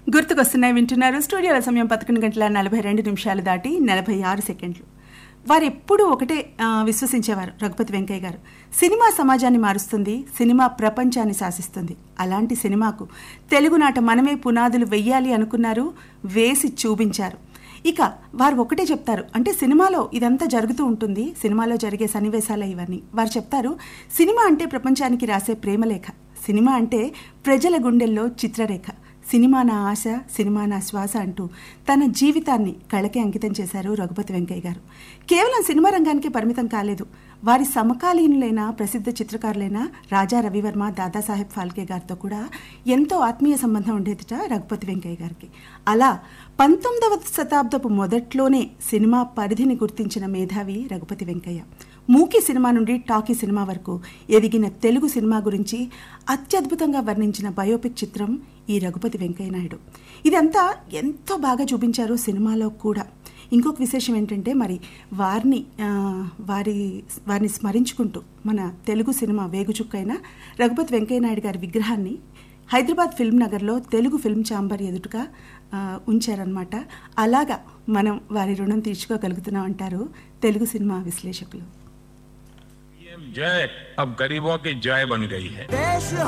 గుర్తుకొస్తున్నాయి వింటున్నారు స్టూడియోల సమయం పదకొండు గంటల నలభై రెండు నిమిషాలు దాటి నలభై ఆరు సెకండ్లు వారు ఎప్పుడూ ఒకటే ఆ, విశ్వసించేవారు రఘుపతి వెంకయ్య గారు సినిమా సమాజాన్ని మారుస్తుంది సినిమా ప్రపంచాన్ని శాసిస్తుంది అలాంటి సినిమాకు తెలుగునాట మనమే పునాదులు వెయ్యాలి అనుకున్నారు వేసి చూపించారు ఇక వారు ఒకటే చెప్తారు అంటే సినిమాలో ఇదంతా జరుగుతూ ఉంటుంది సినిమాలో జరిగే సన్నివేశాలే ఇవన్నీ వారు చెప్తారు సినిమా అంటే ప్రపంచానికి రాసే ప్రేమలేఖ సినిమా అంటే ప్రజల గుండెల్లో చిత్రరేఖ సినిమా నా ఆశ సినిమా నా శ్వాస అంటూ తన జీవితాన్ని కళకే అంకితం చేశారు రఘుపతి వెంకయ్య గారు కేవలం సినిమా రంగానికి పరిమితం కాలేదు వారి సమకాలీనులైన ప్రసిద్ధ చిత్రకారులైన రాజా రవివర్మ దాదాసాహెబ్ ఫాల్కే గారితో కూడా ఎంతో ఆత్మీయ సంబంధం ఉండేదిట రఘుపతి వెంకయ్య గారికి అలా పంతొమ్మిదవ శతాబ్దపు మొదట్లోనే సినిమా పరిధిని గుర్తించిన మేధావి రఘుపతి వెంకయ్య మూకీ సినిమా నుండి టాకీ సినిమా వరకు ఎదిగిన తెలుగు సినిమా గురించి అత్యద్భుతంగా వర్ణించిన బయోపిక్ చిత్రం ఈ రఘుపతి వెంకయ్య నాయుడు ఇదంతా ఎంతో బాగా చూపించారు సినిమాలో కూడా ఇంకొక విశేషం ఏంటంటే మరి వారిని ఆ, వారి వారిని స్మరించుకుంటూ మన తెలుగు సినిమా వేగుచుక్కైన రఘుపతి వెంకయ్య నాయుడు గారి విగ్రహాన్ని హైదరాబాద్ ఫిల్మ్ నగర్లో తెలుగు ఫిల్మ్ ఛాంబర్ ఎదుటగా ఆ, ఉంచారనమాట అలాగా మనం వారి రుణం తీర్చుకోగలుగుతున్నాం అంటారు తెలుగు సినిమా విశ్లేషకులు पीएम जय अब गरीबों की जय बन गई है देश